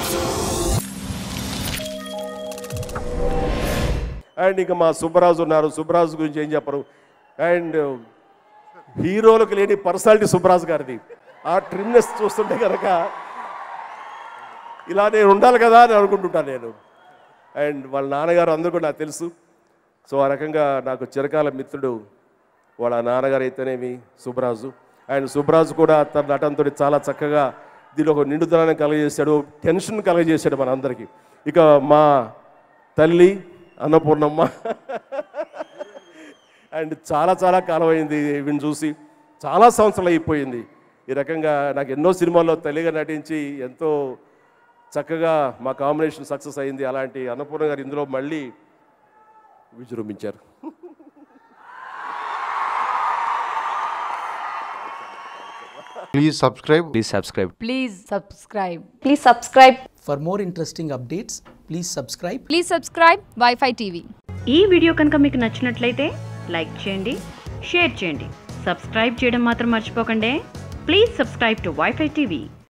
And ఇంకా మా సుబ్బరాజు ఉన్నారు సుబ్బరాజు గురించి ఏం చెప్పరు అండ్ హీరోలకు లేని పర్సనాలిటీ సుబ్బరాజు గారిది ఆ ట్రిమ్నెస్ చూస్తుంటే కనుక ఇలా నేను ఉండాలి కదా అని అనుకుంటుంటాను నేను అండ్ వాళ్ళ నాన్నగారు అందరూ కూడా నాకు తెలుసు సో ఆ రకంగా నాకు చిరకాల మిత్రుడు వాళ్ళ నాన్నగారు అయితేనేమి సుబ్బరాజు అండ్ సుబ్బరాజు కూడా తన నటనతో చాలా చక్కగా దీనిలో ఒక నిండుదనాన్ని కలగజేశాడు టెన్షన్ కలగజేశాడు మనందరికీ ఇక మా తల్లి అన్నపూర్ణమ్మ అండ్ చాలా చాలా కాలం అయింది వీడిని చూసి చాలా సంవత్సరాలు అయిపోయింది ఈ రకంగా నాకు ఎన్నో సినిమాల్లో తల్లిగా నటించి ఎంతో చక్కగా మా కాంబినేషన్ సక్సెస్ అయింది అలాంటి అన్నపూర్ణ గారు ఇందులో మళ్ళీ విజృంభించారు Please subscribe. Please subscribe. Please subscribe. Please subscribe. For more interesting updates, please subscribe Please subscribe Wi-Fi TV. ఈ వీడియో కనుక మీకు నచ్చినట్లయితే లైక్ చేయండి షేర్ చేయండి సబ్స్క్రైబ్ చేయడం మాత్రం మర్చిపోకండి please subscribe to wifi TV